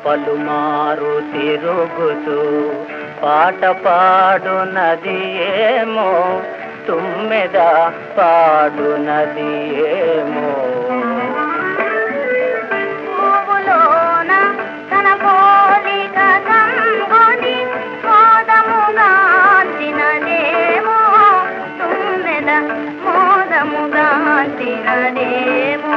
పలుమారు తిరుగుతూ పాట పాడునది ఏమో తుమ్మెద పాడునది ఏమో పువ్వులోన తన పోలిక కనుగొని మోదముగాంచినదేమో తుమ్మెద మోదముగాంచినదేమో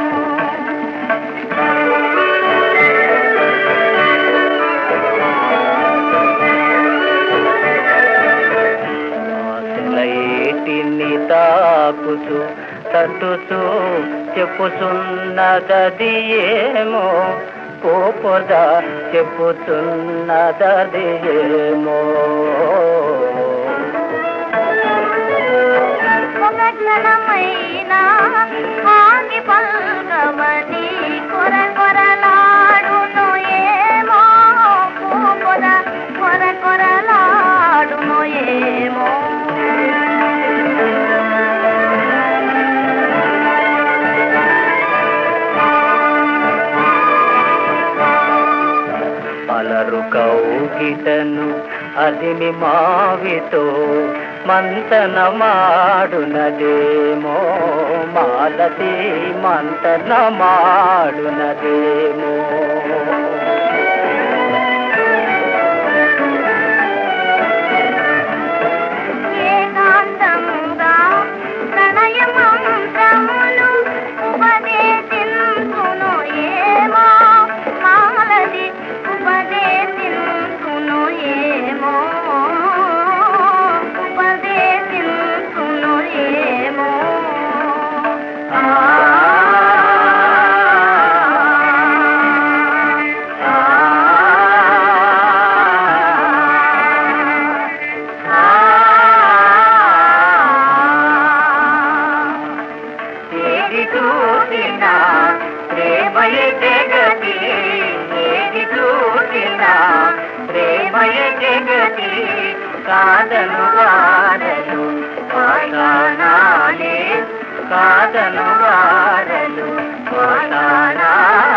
ఆశలైటిని తాకుతూ తట్టుతూ చెప్పుచున్నదది ఏమో పోపద చెప్పుచున్నదది ఏమో ఒక క్షణమైనా ఆగి పల్కవని కొర కొరలాడును ఏమో పూపొద కొర కొరలాడును ఏమో అలరు కౌగిటను అదిమి మావితో మంతన మాడునదేమో మాలతి మంతన మాడునదేమో ఏకాంతముగా ప్రణయ మంత్రములు ఉపదేశించును ఏమో మాలది ఉపదేశించును ఏమో ఉపదేశించును ఏమో ఆ ఏది చూసినా ప్రేమయే జగతి ఏది చూసినా ప్రేమయే జగతి కాదను వారలు వాడానాలే కాదను వారలు వాడానాలే